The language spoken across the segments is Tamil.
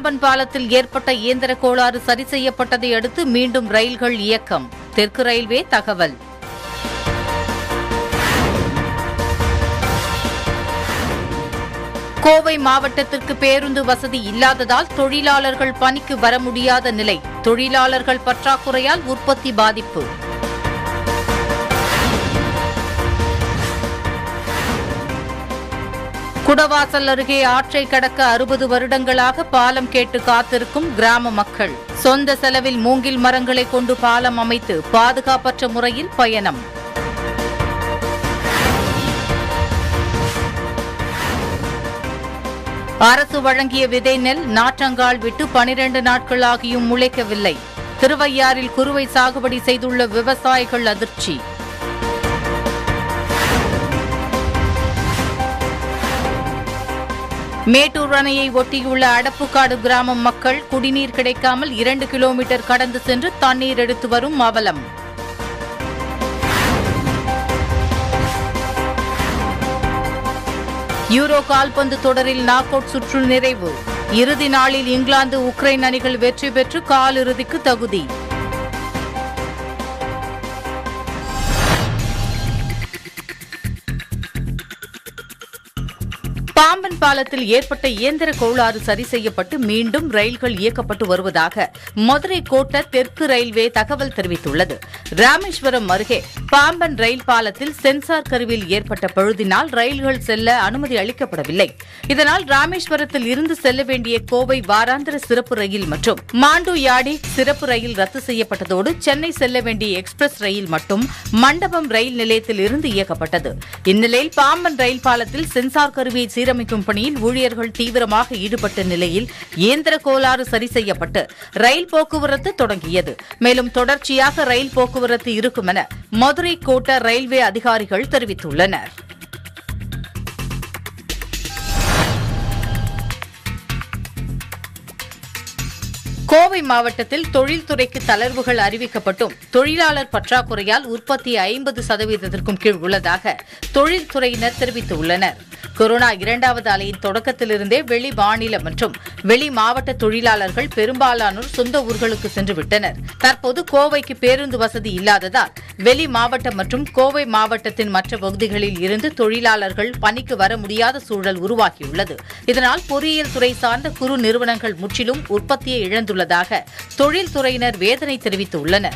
பாம்பன் பாலத்தில் ஏற்பட்ட இயந்திர கோளாறு சரி செய்யப்பட்டதை அடுத்து மீண்டும் ரயில்கள் இயக்கம் தெற்கு ரயில்வே தகவல் கோவை மாவட்டத்திற்கு பேருந்து வசதி இல்லாததால் தொழிலாளர்கள் பணிக்கு வர முடியாத நிலை தொழிலாளர்கள் பற்றாக்குறையால் உற்பத்தி பாதிப்பு குடவாசல் அருகே ஆற்றை கடக்க அறுபது வருடங்களாக பாலம் கேட்டு காத்திருக்கும் கிராம மக்கள் சொந்த செலவில் மூங்கில் மரங்களை கொண்டு பாலம் அமைத்து பாதுகாப்பற்ற முறையில் பயணம் அரசு வழங்கிய விதை நெல் நாற்றங்கால் விட்டு பனிரண்டு நாட்களாகியும் முளைக்கவில்லை திருவையாறில் குறுவை சாகுபடி செய்துள்ள விவசாயிகள் அதிர்ச்சி மேட்டூர் அணையை ஒட்டியுள்ள அடப்புக்காடு கிராமம் மக்கள் குடிநீர் கிடைக்காமல் இரண்டு கிலோமீட்டர் கடந்து சென்று தண்ணீர் எடுத்து வரும் அவலம் யூரோ கால்பந்து தொடரில் நாக் அவுட் சுற்று நிறைவு இறுதி நாளில் இங்கிலாந்து உக்ரைன் அணிகள் வெற்றி பெற்று காலிறுதிக்கு தகுதி பாம்பன் பாலத்தில் ஏற்பட்ட இயந்திர கோளாறு சரி செய்யப்பட்டு மீண்டும் ரயில்கள் இயக்கப்பட்டு வருவதாக மதுரை கோட்ட தெற்கு ரயில்வே தகவல் தெரிவித்துள்ளது ராமேஸ்வரம் அருகே பாம்பன் ரயில் பாலத்தில் சென்சார் கருவியில் ஏற்பட்ட பழுதினால் ரயில்கள் செல்ல அனுமதி அளிக்கப்படவில்லை இதனால் ராமேஸ்வரத்தில் இருந்து செல்ல வேண்டிய கோவை வாராந்திர சிறப்பு ரயில் மற்றும் மாண்டு யாடி சிறப்பு ரயில் ரத்து செய்யப்பட்டதோடு சென்னை செல்ல வேண்டிய எக்ஸ்பிரஸ் ரயில் மட்டும் மண்டபம் ரயில் நிலையத்தில் இருந்து இயக்கப்பட்டது இந்நிலையில் பாம்பன் ரயில் பாலத்தில் சென்சார் கருவியை சீரமைக்கும் பணியில் ஊழியர்கள் தீவிரமாக ஈடுபட்ட நிலையில் இயந்திர கோளாறு சரி செய்யப்பட்டு ரயில் போக்குவரத்து தொடங்கியது மேலும் தொடர்ச்சியாக ரயில் போக்குவரத்து இருக்கும் என மதுரை கோட்ட ரயில்வே அதிகாரிகள் தெரிவித்துள்ளனர் கோவை மாவட்டத்தில் தொழில்துறைக்கு தளர்வுகள் அறிவிக்கப்பட்டும் தொழிலாளர் பற்றாக்குறையால் உற்பத்தி ஐம்பது சதவீதத்திற்கும் கீழ் உள்ளதாக தொழில்துறையினர் தெரிவித்துள்ளனர் கொரோனா இரண்டாவது அலையின் தொடக்கத்திலிருந்தே வெளி மாநில மற்றும் வெளி மாவட்ட தொழிலாளர்கள் பெரும்பாலானோர் சொந்த ஊர்களுக்கு சென்று விட்டனர் தற்போது கோவைக்கு பேருந்து வசதி இல்லாததால் வெளி மாவட்டம் மற்றும் கோவை மாவட்டத்தின் மற்ற பகுதிகளில் இருந்து தொழிலாளர்கள் பணிக்கு வர முடியாத சூழல் உருவாகியுள்ளது இதனால் பொறியியல் துறை சார்ந்த குறு நிறுவனங்கள் முற்றிலும் உற்பத்தியை இழந்துள்ளதாக தொழில்துறையினர் வேதனை தெரிவித்துள்ளனர்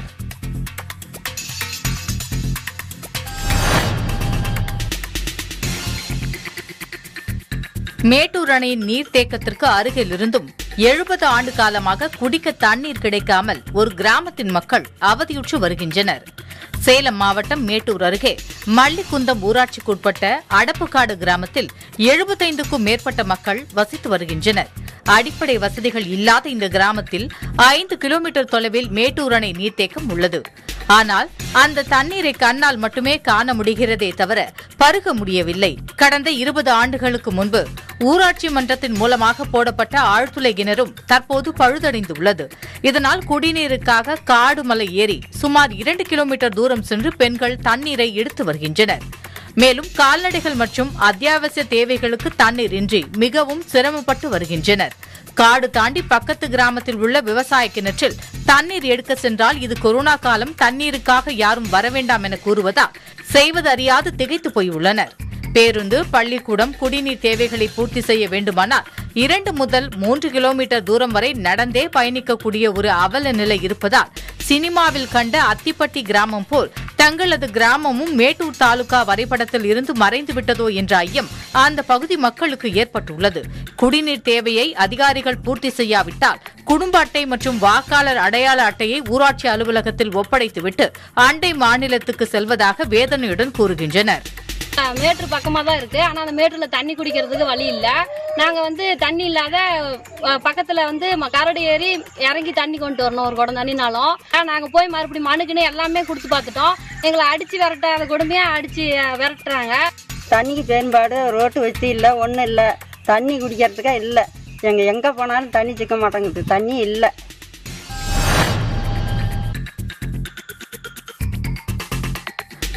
மேட்டூர் அணையின் நீர்த்தேக்கத்திற்கு அருகில் இருந்தும் எழுபது ஆண்டு காலமாக குடிக்க தண்ணீர் கிடைக்காமல் ஒரு கிராமத்தின் மக்கள் அவதியுற்று வருகின்றனர் சேலம் மாவட்டம் மேட்டூர் அருகே மல்லிக்குந்தம் ஊராட்சிக்குட்பட்ட அடப்புக்காடு கிராமத்தில் எழுபத்தைந்துக்கும் மேற்பட்ட மக்கள் வசித்து வருகின்றனர் அடிப்படை வசதிகள் இல்லாத இந்த கிராமத்தில் ஐந்து கிலோமீட்டர் தொலைவில் மேட்டூர் அணை நீர்த்தேக்கம் உள்ளது ஆனால் அந்த தண்ணீரை கண்ணால் மட்டுமே காண முடிகிறதே தவிர பருக முடியவில்லை கடந்த இருபது ஆண்டுகளுக்கு முன்பு ஊராட்சி மன்றத்தின் மூலமாக போடப்பட்ட ஆழ்துளை கிணறும் தற்போது பழுதடைந்துள்ளது இதனால் குடிநீருக்காக காடு மலை ஏறி சுமார் இரண்டு கிலோமீட்டர் தூரம் சென்று பெண்கள் தண்ணீரை எடுத்து வருகின்றனர் மேலும் கால்நடைகள் மற்றும் அத்தியாவசிய தேவைகளுக்கு தண்ணீர் இன்றி மிகவும் சிரமப்பட்டு வருகின்றனர் காடு தாண்டி பக்கத்து கிராமத்தில் உள்ள விவசாய கிணற்றில் தண்ணீர் எடுக்க சென்றால் இது கொரோனா காலம் தண்ணீருக்காக யாரும் வரவேண்டாம் என கூறுவதால் செய்வதறியாது திகைத்து போயுள்ளனர் பேருந்து பள்ளிக்கூடம் குடிநீர் தேவைகளை பூர்த்தி செய்ய வேண்டுமானால் இரண்டு முதல் மூன்று கிலோமீட்டர் தூரம் வரை நடந்தே பயணிக்கக்கூடிய ஒரு அவல நிலை இருப்பதால் சினிமாவில் கண்ட அத்திப்பட்டி கிராமம் போல் தங்களது கிராமமும் மேட்டூர் தாலுகா வரைபடத்தில் இருந்து மறைந்து விட்டதோ என்ற ஐயம் அந்த பகுதி மக்களுக்கு ஏற்பட்டுள்ளது குடிநீர் தேவையை அதிகாரிகள் பூர்த்தி செய்யாவிட்டால் குடும்ப அட்டை மற்றும் வாக்காளர் அடையாள அட்டையை ஊராட்சி அலுவலகத்தில் ஒப்படைத்துவிட்டு அண்டை மாநிலத்துக்கு செல்வதாக வேதனையுடன் கூறுகின்றனர் மேட்ரு பக்கமாக தான் இருக்கு ஆனால் அந்த மேட்டூரில் தண்ணி குடிக்கிறதுக்கு வழி இல்லை நாங்கள் வந்து தண்ணி இல்லாத பக்கத்தில் வந்து ம- கரடு ஏறி இறங்கி தண்ணி கொண்டு வரணும் ஒரு குடம் தண்ணினாலும் நாங்கள் போய் மறுபடியும் மனுக்குன்னு எல்லாமே கொடுத்து பார்த்துட்டோம் எங்களை அடித்து விரட்டாத கொடுமையாக அடித்து விரட்டுறாங்க தண்ணிக்கு பயன்பாடு ரோட்டு வசதி இல்லை ஒன்றும் இல்லை தண்ணி குடிக்கிறதுக்கே இல்லை எங்கள் எங்கே போனாலும் தண்ணி சிக்க மாட்டேங்குது தண்ணி இல்லை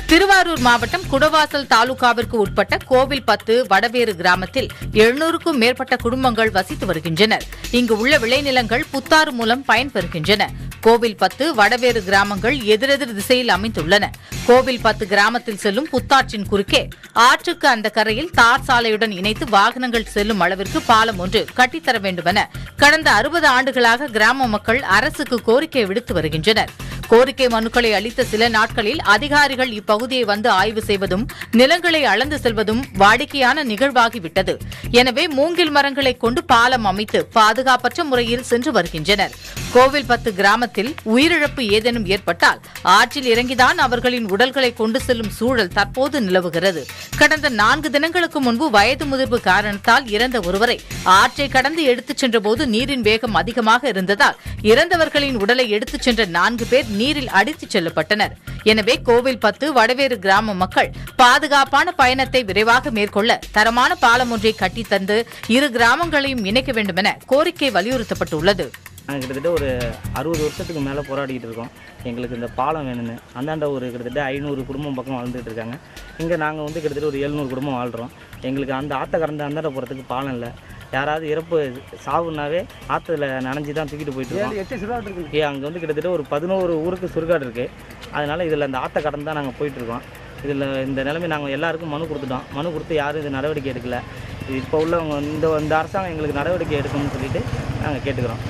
திருவாரூர் மாவட்டம் குடவாசல் தாலுகாவிற்கு உட்பட்ட கோவில் பத்து வடவேறு கிராமத்தில் எழுநூறுக்கும் மேற்பட்ட குடும்பங்கள் வசித்து வருகின்றனர் இங்கு உள்ள விளைநிலங்கள் புத்தாறு மூலம் பயன்பெறுகின்றன கோவில் பத்து வடவேறு கிராமங்கள் எதிரெதிர் திசையில் அமைந்துள்ளன கோவில் பத்து கிராமத்தில் செல்லும் புத்தாற்றின் குறுக்கே ஆற்றுக்கு அந்த கரையில் தார் சாலையுடன் இணைத்து வாகனங்கள் செல்லும் அளவிற்கு பாலம் ஒன்று கட்டித்தர வேண்டுமென கடந்த அறுபது ஆண்டுகளாக கிராம மக்கள் அரசுக்கு கோரிக்கை விடுத்து வருகின்றனர் கோரிக்கை மனுக்களை அளித்த சில நாட்களில் அதிகாரிகள் இப்பகுதியை வந்து ஆய்வு செய்வதும் நிலங்களை அளந்து செல்வதும் வாடிக்கையான நிகழ்வாகிவிட்டது எனவே மூங்கில் மரங்களை கொண்டு பாலம் அமைத்து பாதுகாப்பற்ற முறையில் சென்று வருகின்றனர் கோவில் பத்து கிராமத்தில் உயிரிழப்பு ஏதேனும் ஏற்பட்டால் ஆற்றில் இறங்கிதான் அவர்களின் உடல்களை கொண்டு செல்லும் சூழல் தற்போது நிலவுகிறது கடந்த நான்கு தினங்களுக்கு முன்பு வயது முதிர்வு காரணத்தால் இறந்த ஒருவரை ஆற்றை கடந்து எடுத்துச் சென்றபோது நீரின் வேகம் அதிகமாக இருந்ததால் இறந்தவர்களின் உடலை எடுத்துச் சென்ற நான்கு பேர் நீரில் அடித்துச் செல்லப்பட்டனர் எனவே கோவில் பத்து வடவேறு கிராம மக்கள் பாதுகாப்பான பயணத்தை விரைவாக மேற்கொள்ள தரமான பாலம் ஒன்றை கட்டித் தந்து இரு கிராமங்களையும் இணைக்க வேண்டுமென கோரிக்கை வலியுறுத்தப்பட்டுள்ளது நாங்கள் கிட்டத்தட்ட ஒரு அறுபது வருஷத்துக்கு மேலே போராடிக்கிட்டு இருக்கோம் எங்களுக்கு இந்த பாலம் வேணும்னு அந்தாண்ட ஒரு கிட்டத்தட்ட ஐநூறு குடும்பம் பக்கம் வாழ்ந்துட்டு இருக்காங்க இங்கே நாங்கள் வந்து கிட்டத்தட்ட ஒரு எழுநூறு குடும்பம் வாழ்கிறோம் எங்களுக்கு அந்த ஆற்றை கடந்த அந்தாண்ட போகிறதுக்கு பாலம் இல்லை யாராவது இறப்பு சாவுனாவே ஆற்றுல நனைஞ்சு தான் தூக்கிட்டு போயிட்டு இருக்கோம் ஏ அங்கே வந்து கிட்டத்தட்ட ஒரு பதினோரு ஊருக்கு சுடுகாடு இருக்குது அதனால் இதில் அந்த ஆற்றை கடந்து தான் நாங்கள் போயிட்டுருக்கோம் இதில் இந்த நிலைமை நாங்கள் எல்லாருக்கும் மனு கொடுத்துட்டோம் மனு கொடுத்து யாரும் இது நடவடிக்கை எடுக்கல இப்போ உள்ளவங்க இந்த இந்த அரசாங்கம் எங்களுக்கு நடவடிக்கை எடுக்கணும்னு சொல்லிட்டு நாங்கள் கேட்டுக்கிறோம்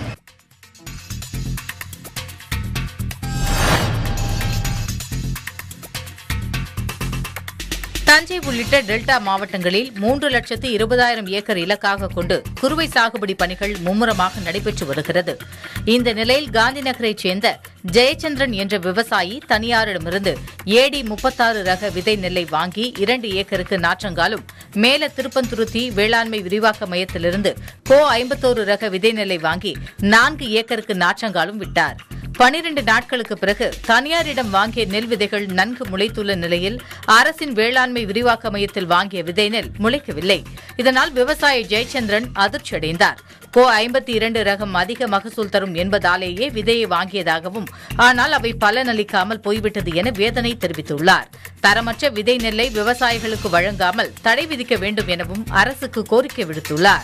தஞ்சை உள்ளிட்ட டெல்டா மாவட்டங்களில் மூன்று லட்சத்து இருபதாயிரம் ஏக்கர் இலக்காக கொண்டு குறுவை சாகுபடி பணிகள் மும்முரமாக நடைபெற்று வருகிறது இந்த நிலையில் காந்திநகரைச் சேர்ந்த ஜெயச்சந்திரன் என்ற விவசாயி தனியாரிடமிருந்து ஏடி முப்பத்தாறு ரக விதை நெல்லை வாங்கி இரண்டு ஏக்கருக்கு நாற்றங்காலும் மேல திருப்பந்துருத்தி வேளாண்மை விரிவாக்க மையத்திலிருந்து கோ ஐம்பத்தோரு ரக விதை நெல்லை வாங்கி நான்கு ஏக்கருக்கு நாற்றங்காலும் விட்டார் பனிரெண்டு நாட்களுக்கு பிறகு தனியாரிடம் வாங்கிய நெல் விதைகள் நன்கு முளைத்துள்ள நிலையில் அரசின் வேளாண்மை விரிவாக்க மையத்தில் வாங்கிய விதை நெல் முளைக்கவில்லை இதனால் விவசாயி ஜெயச்சந்திரன் அதிர்ச்சியடைந்தார் கோ ஐம்பத்தி இரண்டு ரகம் அதிக மகசூல் தரும் என்பதாலேயே விதையை வாங்கியதாகவும் ஆனால் அவை பலனளிக்காமல் போய்விட்டது என வேதனை தெரிவித்துள்ளார் தரமற்ற விதை நெல்லை விவசாயிகளுக்கு வழங்காமல் தடை விதிக்க வேண்டும் எனவும் அரசுக்கு கோரிக்கை விடுத்துள்ளார்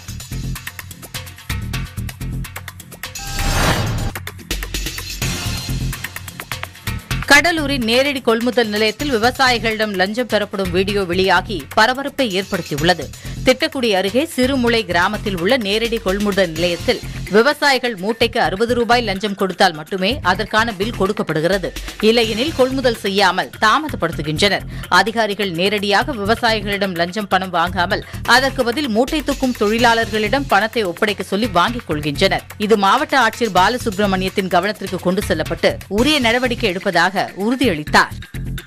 கடலூரின் நேரடி கொள்முதல் நிலையத்தில் விவசாயிகளிடம் லஞ்சம் பெறப்படும் வீடியோ வெளியாகி பரபரப்பை ஏற்படுத்தியுள்ளது திட்டக்குடி அருகே சிறுமுளை கிராமத்தில் உள்ள நேரடி கொள்முதல் நிலையத்தில் விவசாயிகள் மூட்டைக்கு அறுபது ரூபாய் லஞ்சம் கொடுத்தால் மட்டுமே அதற்கான பில் கொடுக்கப்படுகிறது இல்லையெனில் கொள்முதல் செய்யாமல் தாமதப்படுத்துகின்றனர் அதிகாரிகள் நேரடியாக விவசாயிகளிடம் லஞ்சம் பணம் வாங்காமல் அதற்கு பதில் மூட்டை தூக்கும் தொழிலாளர்களிடம் பணத்தை ஒப்படைக்க சொல்லி வாங்கிக் கொள்கின்றனர் இது மாவட்ட ஆட்சியர் பாலசுப்ரமணியத்தின் கவனத்திற்கு கொண்டு செல்லப்பட்டு உரிய நடவடிக்கை எடுப்பதாக உறுதியளித்தார்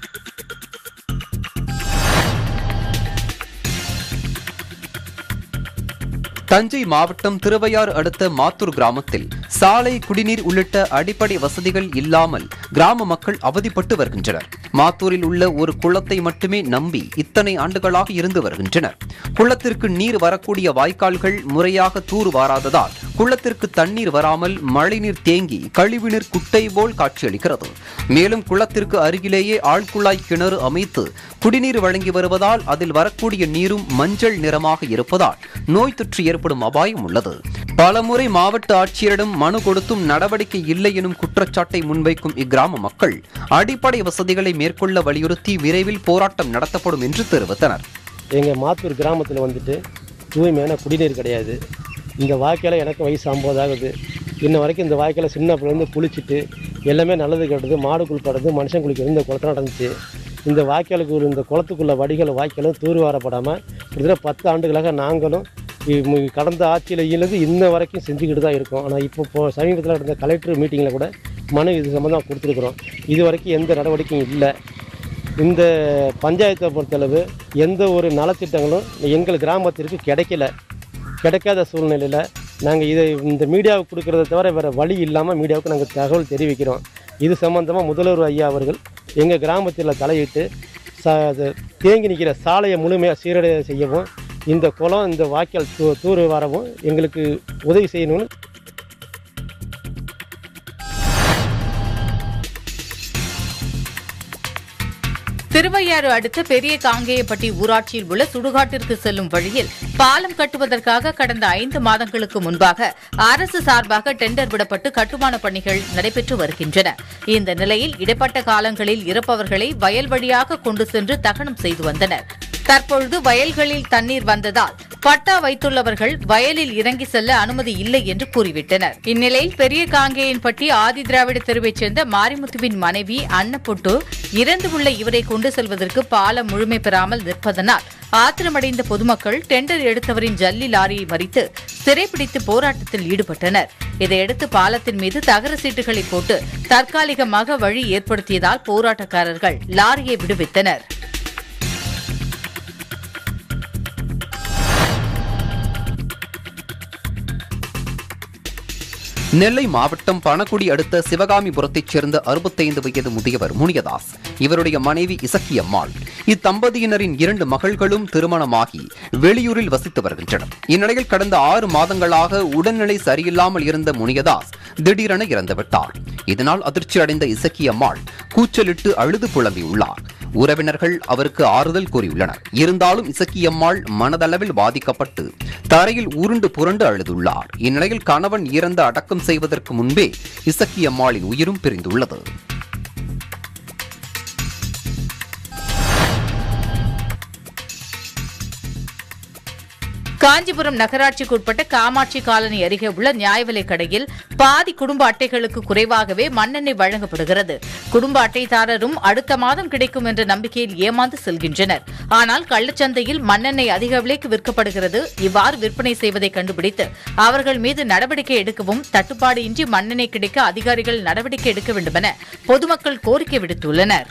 தஞ்சை மாவட்டம் திருவையாறு அடுத்த மாத்தூர் கிராமத்தில் சாலை குடிநீர் உள்ளிட்ட அடிப்படை வசதிகள் இல்லாமல் கிராம மக்கள் அவதிப்பட்டு வருகின்றனர் மாத்தூரில் உள்ள ஒரு குளத்தை மட்டுமே நம்பி இத்தனை ஆண்டுகளாக இருந்து வருகின்றனர் குளத்திற்கு நீர் வரக்கூடிய வாய்க்கால்கள் முறையாக தூர் வாராததால் குளத்திற்கு தண்ணீர் வராமல் மழைநீர் தேங்கி கழிவுநீர் குட்டை போல் காட்சியளிக்கிறது மேலும் குளத்திற்கு அருகிலேயே ஆழ்குழாய் கிணறு அமைத்து குடிநீர் வழங்கி வருவதால் அதில் வரக்கூடிய நீரும் மஞ்சள் நிறமாக இருப்பதால் நோய் தொற்று ஏற்படும் அபாயம் உள்ளது பலமுறை மாவட்ட ஆட்சியரிடம் மனு கொடுத்தும் நடவடிக்கை இல்லை எனும் குற்றச்சாட்டை முன்வைக்கும் இக்கிராம மக்கள் அடிப்படை வசதிகளை மேற்கொள்ள வலியுறுத்தி விரைவில் போராட்டம் நடத்தப்படும் என்று தெரிவித்தனர் எங்கள் மாத்தூர் கிராமத்தில் வந்துட்டு தூய்மையான குடிநீர் கிடையாது இந்த வாய்க்கால எனக்கு வயசு ஐம்பது ஆகுது இன்ன வரைக்கும் இந்த வாய்க்கால சின்ன பிள்ளைலேருந்து குளிச்சுட்டு எல்லாமே நல்லது கெட்டது மாடு குளிப்படுறது மனுஷன் குளிக்கிறது இந்த குளத்தில் நடந்துச்சு இந்த வாய்க்காலுக்கு ஒரு- இந்த குளத்துக்குள்ள வடிகள் வாய்க்காலும் தூர் வாரப்படாமல் கிட்டத்தட்ட பத்து ஆண்டுகளாக நாங்களும் இ- மு- கடந்த ஆட்சியிலேருந்து இன்ன வரைக்கும் செஞ்சுக்கிட்டு தான் இருக்கோம் ஆனால் இப்போ இப்போ சமீபத்தில் நடந்த கலெக்டர் மீட்டிங்கில் கூட மனு இது சம்மந்தமாக கொடுத்துருக்குறோம் இது வரைக்கும் எந்த நடவடிக்கையும் இல்லை இந்த பஞ்சாயத்தை பொறுத்தளவு எந்த ஒரு நலத்திட்டங்களும் எங்கள் கிராமத்திற்கு கிடைக்கல கிடைக்காத சூழ்நிலையில் நாங்கள் இதை இந்த மீடியாவுக்கு கொடுக்கறத தவிர வேறு வழி இல்லாமல் மீடியாவுக்கு நாங்கள் தகவல் தெரிவிக்கிறோம் இது சம்பந்தமாக முதல்வர் ஐயா அவர்கள் எங்கள் கிராமத்தில் தலையிட்டு ச அது தேங்கி நிற்கிற சாலையை முழுமையாக சீரடை செய்யவும் இந்த குளம் இந்த வாய்க்கால் தூ தூர் வரவும் எங்களுக்கு உதவி செய்யணும்னு திருவையாறு அடுத்த பெரிய காங்கேயப்பட்டி ஊராட்சியில் உள்ள சுடுகாட்டிற்கு செல்லும் வழியில் பாலம் கட்டுவதற்காக கடந்த ஐந்து மாதங்களுக்கு முன்பாக அரசு சார்பாக டெண்டர் விடப்பட்டு கட்டுமான பணிகள் நடைபெற்று வருகின்றன இந்த நிலையில் இடைப்பட்ட காலங்களில் இருப்பவர்களை வயல் வழியாக கொண்டு சென்று தகனம் செய்து வந்தனர் தற்பொழுது வயல்களில் தண்ணீர் வந்ததால் பட்டா வைத்துள்ளவர்கள் வயலில் இறங்கி செல்ல அனுமதி இல்லை என்று கூறிவிட்டனர் இந்நிலையில் பெரிய காங்கேயன்பட்டி ஆதி திராவிட தெருவைச் சேர்ந்த மாரிமுத்துவின் மனைவி அன்னப்புட்டு இறந்து உள்ள இவரை கொண்டு செல்வதற்கு பாலம் முழுமை பெறாமல் நிற்பதனால் ஆத்திரமடைந்த பொதுமக்கள் டெண்டர் எடுத்தவரின் ஜல்லி லாரியை மறித்து சிறைப்பிடித்து போராட்டத்தில் ஈடுபட்டனர் இதையடுத்து பாலத்தின் மீது தகர சீட்டுகளை போட்டு தற்காலிகமாக வழி ஏற்படுத்தியதால் போராட்டக்காரர்கள் லாரியை விடுவித்தனர் நெல்லை மாவட்டம் பணக்குடி அடுத்த சிவகாமிபுரத்தைச் சேர்ந்த அறுபத்தைந்து வயது முதியவர் முனியதாஸ் இவருடைய மனைவி இசக்கியம்மாள் இத்தம்பதியினரின் இரண்டு மகள்களும் திருமணமாகி வெளியூரில் வசித்து வருகின்றனர் இந்நிலையில் கடந்த ஆறு மாதங்களாக உடல்நிலை சரியில்லாமல் இருந்த முனியதாஸ் திடீரென இறந்துவிட்டார் இதனால் அதிர்ச்சி அடைந்த இசக்கியம்மாள் கூச்சலிட்டு அழுது புலம்பியுள்ளார் உறவினர்கள் அவருக்கு ஆறுதல் கூறியுள்ளனர் இருந்தாலும் இசக்கியம்மாள் மனதளவில் பாதிக்கப்பட்டு தரையில் உருண்டு புரண்டு அழுதுள்ளார் இந்நிலையில் கணவன் இறந்து அடக்கம் செய்வதற்கு முன்பே இசக்கியம்மாளின் உயிரும் பிரிந்துள்ளது காஞ்சிபுரம் நகராட்சிக்கு உட்பட்ட காமாட்சி காலனி அருகே உள்ள நியாய விலைக் கடையில் பாதி குடும்ப அட்டைகளுக்கு குறைவாகவே மண்ணெண்ணெய் வழங்கப்படுகிறது குடும்ப அட்டைதாரரும் அடுத்த மாதம் கிடைக்கும் என்ற நம்பிக்கையில் ஏமாந்து செல்கின்றனர் ஆனால் கள்ளச்சந்தையில் மண்ணெண்ணெய் அதிக விலைக்கு விற்கப்படுகிறது இவ்வாறு விற்பனை செய்வதை கண்டுபிடித்து அவர்கள் மீது நடவடிக்கை எடுக்கவும் தட்டுப்பாடு இன்றி மண்ணெண்ணெய் கிடைக்க அதிகாரிகள் நடவடிக்கை எடுக்க வேண்டுமென பொதுமக்கள் கோரிக்கை விடுத்துள்ளனர்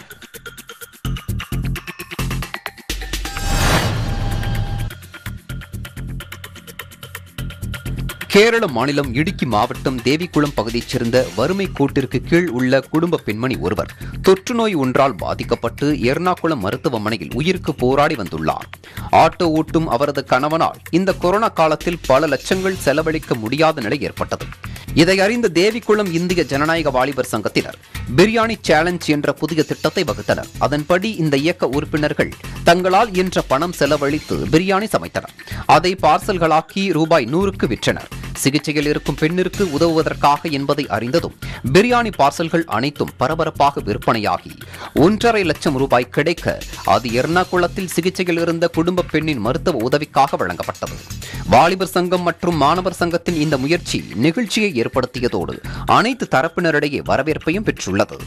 கேரள மாநிலம் இடுக்கி மாவட்டம் தேவிக்குளம் பகுதியைச் சேர்ந்த வறுமை கோட்டிற்கு கீழ் உள்ள குடும்ப பெண்மணி ஒருவர் தொற்று நோய் ஒன்றால் பாதிக்கப்பட்டு எர்ணாகுளம் மருத்துவமனையில் உயிருக்கு போராடி வந்துள்ளார் ஆட்டோ ஓட்டும் அவரது கணவனால் இந்த கொரோனா காலத்தில் பல லட்சங்கள் செலவழிக்க முடியாத நிலை ஏற்பட்டது இதை அறிந்த தேவிக்குளம் இந்திய ஜனநாயக வாலிபர் சங்கத்தினர் பிரியாணி சேலஞ்ச் என்ற புதிய திட்டத்தை வகுத்தனர் அதன்படி இந்த இயக்க உறுப்பினர்கள் தங்களால் இயன்ற பணம் செலவழித்து பிரியாணி சமைத்தனர் அதை பார்சல்களாக்கி ரூபாய் நூறுக்கு விற்றனர் சிகிச்சையில் இருக்கும் பெண்ணிற்கு உதவுவதற்காக என்பதை அறிந்ததும் பிரியாணி பார்சல்கள் அனைத்தும் பரபரப்பாக விற்பனையாகி ஒன்றரை லட்சம் ரூபாய் கிடைக்க அது எர்ணாகுளத்தில் சிகிச்சையில் இருந்த குடும்ப பெண்ணின் மருத்துவ உதவிக்காக வழங்கப்பட்டது வாலிபர் சங்கம் மற்றும் மாணவர் சங்கத்தின் இந்த முயற்சி நிகழ்ச்சியை ஏற்படுத்தியதோடு அனைத்து தரப்பினரிடையே வரவேற்பையும் பெற்றுள்ளது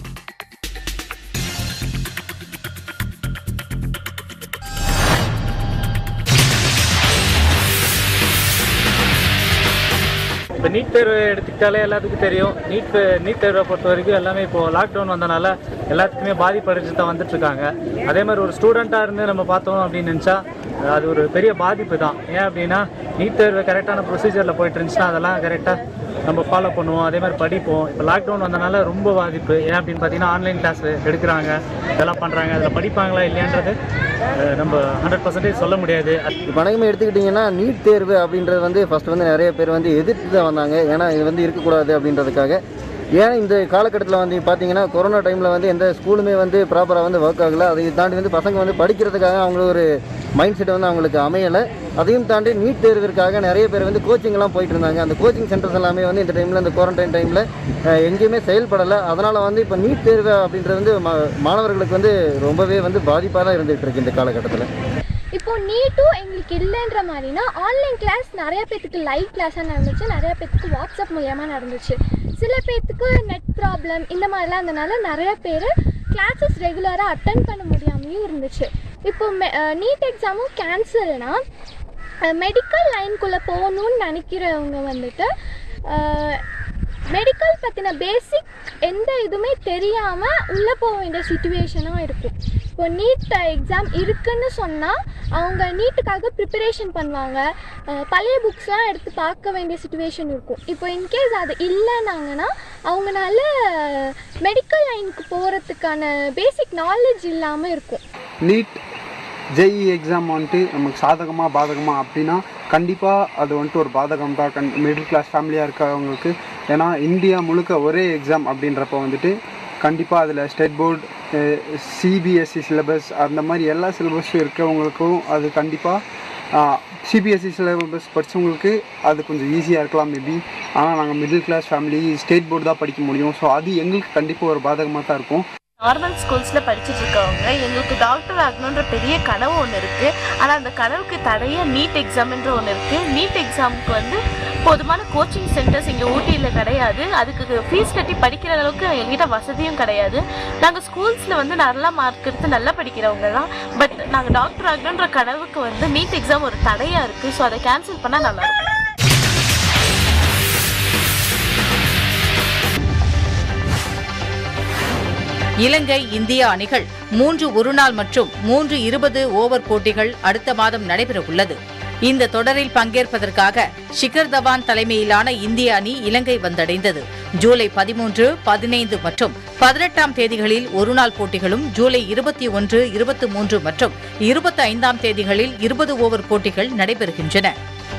இப்போ நீட் தேர்வு எடுத்துக்கிட்டாலே எல்லாத்துக்கும் தெரியும் நீட் நீட் தேர்வை பொறுத்த வரைக்கும் எல்லாமே இப்போ லாக்டவுன் வந்தனால எல்லாத்துக்குமே பாதிப்படைஞ்சு தான் வந்துட்டு இருக்காங்க அதே மாதிரி ஒரு ஸ்டூடெண்ட்டாக இருந்து நம்ம பார்த்தோம் அப்படின்னு நினச்சா அது ஒரு பெரிய பாதிப்பு தான் ஏன் அப்படின்னா நீட் தேர்வு கரெக்டான ப்ரொசீஜரில் போயிட்டு இருந்துச்சுன்னா அதெல்லாம் கரெக்டாக நம்ம ஃபாலோ பண்ணுவோம் அதே மாதிரி படிப்போம் இப்போ லாக்டவுன் வந்தனால ரொம்ப பாதிப்பு ஏன் அப்படின்னு பார்த்தீங்கன்னா ஆன்லைன் கிளாஸ் எடுக்கிறாங்க இதெல்லாம் பண்ணுறாங்க அதில் படிப்பாங்களா இல்லையான்றது அஹ், நம்ம ஹண்ட்ரட் பர்சன்டேஜ் சொல்ல முடியாது இப்போ அனைக்குமே எடுத்துக்கிட்டிங்கன்னா நீட் தேர்வு அப்படின்றது வந்து ஃபர்ஸ்ட் வந்து நிறைய பேர் வந்து எதிர்த்து தான் வந்தாங்க ஏன்னா இது வந்து இருக்கக்கூடாது அப்படின்றதுக்காக ஏன் இந்த காலகட்டத்தில் வந்து பார்த்தீங்கன்னா கொரோனா டைமில் வந்து எந்த ஸ்கூலுமே வந்து ப்ராப்பராக வந்து ஒர்க் ஆகலை அதை தாண்டி வந்து பசங்க வந்து படிக்கிறதுக்காக அவங்களுக்கு ஒரு மைண்ட் செட் வந்து அவங்களுக்கு அமையலை அதையும் தாண்டி நீட் தேர்விற்காக நிறைய பேர் வந்து கோச்சிங்லாம் போயிட்டு இருந்தாங்க அந்த கோச்சிங் சென்டர்ஸ் எல்லாமே வந்து இந்த டைமில் இந்த குவாரண்டைன் டைமில் எங்கேயுமே செயல்படலை அதனால் வந்து இப்போ நீட் தேர்வு அப்படின்றது வந்து மா- மாணவர்களுக்கு வந்து ரொம்பவே வந்து பாதிப்பாக தான் இருந்துகிட்டு இருக்கு இந்த காலகட்டத்தில் இப்போ நீட்டும் எங்களுக்கு இல்லைன்ற மாதிரினா ஆன்லைன் கிளாஸ் நிறைய பேத்துக்கு லைவ் கிளாஸாக நடந்துச்சு நிறைய பேத்துக்கு வாட்ஸ்அப் மூலியமாக நடந்துச்சு சில பேத்துக்கு நெட் ப்ராப்ளம் இந்த மாதிரிலாம் இருந்தனால நிறைய பேர் கிளாஸஸ் ரெகுலராக அட்டன் பண்ண முடியாமையும் இருந்துச்சு இப்போ நீட் எக்ஸாமும் கேன்சல்னா மெடிக்கல் லைனுக்குள்ளே போகணும்னு நினைக்கிறவங்க வந்துட்டு மெடிக்கல் பற்றின பேசிக் எந்த இதுவுமே தெரியாமல் உள்ளே போக வேண்டிய சுச்சுவேஷனாக இருக்கும் இப்போ நீட் எக்ஸாம் இருக்குன்னு சொன்னால் அவங்க நீட்டுக்காக ப்ரிப்பரேஷன் பண்ணுவாங்க அஹ் பழைய புக்ஸ்லாம் எடுத்து பார்க்க வேண்டிய சுச்சுவேஷன் இருக்கும் இப்போ இன்கேஸ் அது இல்லைனாங்கன்னா அவங்கனால மெடிக்கல் லைனுக்கு போகிறதுக்கான பேசிக் நாலேஜ் இல்லாமல் இருக்கும் நீட் ஜேஇ எக்ஸாம் வந்துட்டு நமக்கு சாதகமாக பாதகமாக அப்படின்னா கண்டிப்பாக அது வந்துட்டு ஒரு பாதகம் தான் கண் மிடில் கிளாஸ் ஃபேமிலியாக இருக்கவங்களுக்கு ஏன்னா இந்தியா முழுக்க ஒரே எக்ஸாம் அப்படின்றப்ப வந்துட்டு கண்டிப்பாக அதில் ஸ்டேட் போர்டு சிபிஎஸ்சி சிலபஸ் அந்த மாதிரி எல்லா சிலபஸும் இருக்கவங்களுக்கும் அது கண்டிப்பாக சிபிஎஸ்சி சிலபஸ் படித்தவங்களுக்கு அது கொஞ்சம் ஈஸியாக இருக்கலாம் மேபி ஆனால் நாங்கள் middle class family state board தான் படிக்க முடியும் ஸோ அது எங்களுக்கு கண்டிப்பாக ஒரு பாதகமாக தான் இருக்கும் நார்மல் ஸ்கூல்ஸில் படிச்சுட்டு இருக்கவங்க எங்களுக்கு டாக்டர் ஆகணுன்ற பெரிய கனவு ஒன்று இருக்குது ஆனால் அந்த கனவுக்கு தடையாக நீட் எக்ஸாம்ன்ற ஒன்று இருக்குது நீட் எக்ஸாமுக்கு வந்து போதுமான கோச்சிங் சென்டர்ஸ் இங்கே ஊட்டியில் கிடையாது அதுக்கு ஃபீஸ் கட்டி படிக்கிற அளவுக்கு எங்ககிட்ட வசதியும் கிடையாது நாங்கள் ஸ்கூல்ஸில் வந்து நல்லா மார்க் எடுத்து நல்லா படிக்கிறவங்க தான் பட் நாங்கள் டாக்டர் ஆகணுன்ற கனவுக்கு வந்து நீட் எக்ஸாம் ஒரு தடையாக இருக்குது ஸோ அதை கேன்சல் பண்ணால் நல்லாயிருக்கும் இலங்கை இந்தியா அணிகள் மூன்று ஒருநாள் மற்றும் மூன்று இருபது ஓவர் போட்டிகள் அடுத்த மாதம் நடைபெற உள்ளது இந்த தொடரில் பங்கேற்பதற்காக ஷிகர் தவான் தலைமையிலான இந்திய அணி இலங்கை வந்தடைந்தது ஜூலை பதிமூன்று பதினைந்து மற்றும் பதினெட்டாம் தேதிகளில் ஒருநாள் போட்டிகளும் ஜூலை இருபத்தி ஒன்று இருபத்தி மூன்று மற்றும் இருபத்தி ஐந்தாம் தேதிகளில் இருபது ஓவர் போட்டிகள் நடைபெறுகின்றன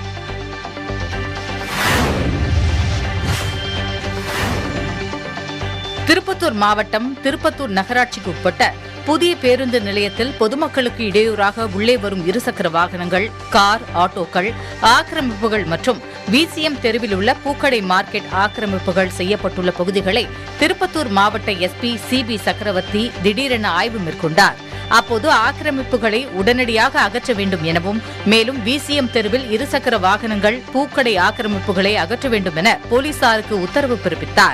திருப்பத்தூர் மாவட்டம் திருப்பத்தூர் நகராட்சிக்கு உட்பட்ட புதிய பேருந்து நிலையத்தில் பொதுமக்களுக்கு இடையூறாக உள்ளே வரும் இருசக்கர வாகனங்கள் கார் ஆட்டோக்கள் ஆக்கிரமிப்புகள் மற்றும் விசிஎம் தெருவில் உள்ள பூக்கடை மார்க்கெட் ஆக்கிரமிப்புகள் செய்யப்பட்டுள்ள பகுதிகளை திருப்பத்தூர் மாவட்ட எஸ்பி சிபி சக்கரவர்த்தி திடீரென ஆய்வு மேற்கொண்டார் அப்போது ஆக்கிரமிப்புகளை உடனடியாக அகற்ற வேண்டும் எனவும் மேலும் விசிஎம் தெருவில் இருசக்கர வாகனங்கள் பூக்கடை ஆக்கிரமிப்புகளை அகற்ற வேண்டும் என போலீசாருக்கு உத்தரவு பிறப்பித்தார்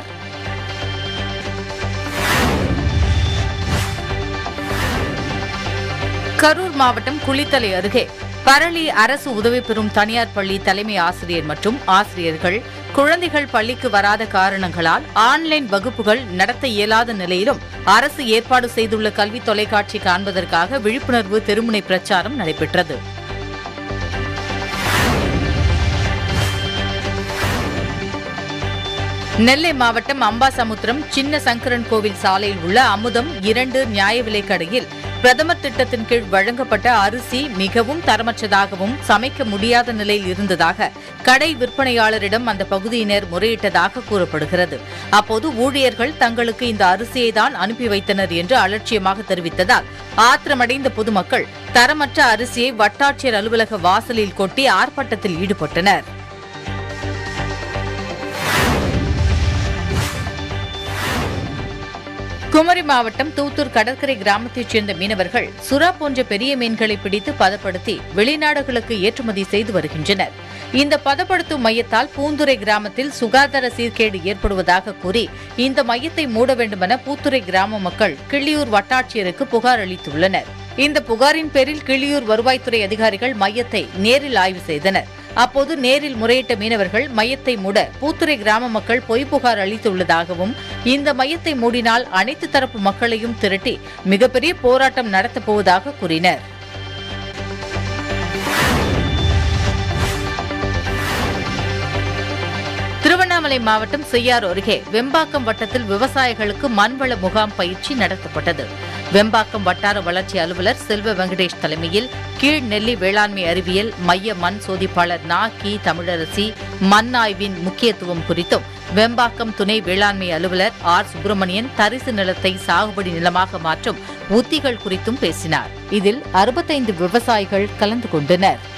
கரூர் மாவட்டம் குளித்தலை அருகே பரளி அரசு உதவி பெறும் தனியார் பள்ளி தலைமை ஆசிரியர் மற்றும் ஆசிரியர்கள் குழந்தைகள் பள்ளிக்கு வராத காரணங்களால் ஆன்லைன் வகுப்புகள் நடத்த இயலாத நிலையிலும் அரசு ஏற்பாடு செய்துள்ள கல்வி தொலைக்காட்சி காண்பதற்காக விழிப்புணர்வு தெருமுனை பிரச்சாரம் நடைபெற்றது நெல்லை மாவட்டம் அம்பாசமுத்திரம் சின்ன சங்கரன் கோவில் சாலையில் உள்ள அமுதம் இரண்டு நியாய விலைக் கடையில் பிரதமர் திட்டத்தின் கீழ் வழங்கப்பட்ட அரிசி மிகவும் தரமற்றதாகவும் சமைக்க முடியாத நிலையில் இருந்ததாக கடை விற்பனையாளரிடம் அந்த பகுதியினர் முறையிட்டதாக கூறப்படுகிறது அப்போது ஊழியர்கள் தங்களுக்கு இந்த அரிசியை தான் அனுப்பி வைத்தனர் என்று அலட்சியமாக தெரிவித்ததால் ஆத்திரமடைந்த பொதுமக்கள் தரமற்ற அரிசியை வட்டாட்சியர் அலுவலக வாசலில் கொட்டி ஆர்ப்பாட்டத்தில் ஈடுபட்டனர் குமரி மாவட்டம் தூத்தூர் கடற்கரை கிராமத்தைச் சேர்ந்த மீனவர்கள் சுறா போன்ற பெரிய மீன்களை பிடித்து பதப்படுத்தி வெளிநாடுகளுக்கு ஏற்றுமதி செய்து வருகின்றனர் இந்த பதப்படுத்தும் மையத்தால் பூந்துரை கிராமத்தில் சுகாதார சீர்கேடு ஏற்படுவதாக கூறி இந்த மையத்தை மூட வேண்டுமென பூத்துறை கிராம மக்கள் கிள்ளியூர் வட்டாட்சியருக்கு புகார் அளித்துள்ளனர் இந்த புகாரின் பேரில் கிள்ளியூர் வருவாய்த்துறை அதிகாரிகள் மையத்தை நேரில் ஆய்வு செய்தனர் அப்போது நேரில் முறையிட்ட மீனவர்கள் மையத்தை மூட பூத்துறை கிராம மக்கள் பொய் புகார் அளித்துள்ளதாகவும் இந்த மையத்தை மூடினால் அனைத்து தரப்பு மக்களையும் திரட்டி மிகப்பெரிய போராட்டம் நடத்தப் போவதாக கூறினர் திருவண்ணாமலை மாவட்டம் செய்யாறு அருகே வெம்பாக்கம் வட்டத்தில் விவசாயிகளுக்கு மண்வள முகாம் பயிற்சி நடத்தப்பட்டது வெம்பாக்கம் வட்டார வளர்ச்சி அலுவலர் செல்வ வெங்கடேஷ் தலைமையில் கீழ் நெல்லி வேளாண்மை அறிவியல் மைய மண் சோதிப்பாளர் நா கி தமிழரசி மண் ஆய்வின் முக்கியத்துவம் குறித்தும் வெம்பாக்கம் துணை வேளாண்மை அலுவலர் ஆர் சுப்பிரமணியன் தரிசு நிலத்தை சாகுபடி நிலமாக மாற்றும் உத்திகள் குறித்தும் பேசினார் இதில் அறுபத்தைந்து விவசாயிகள் கலந்து கொண்டனர்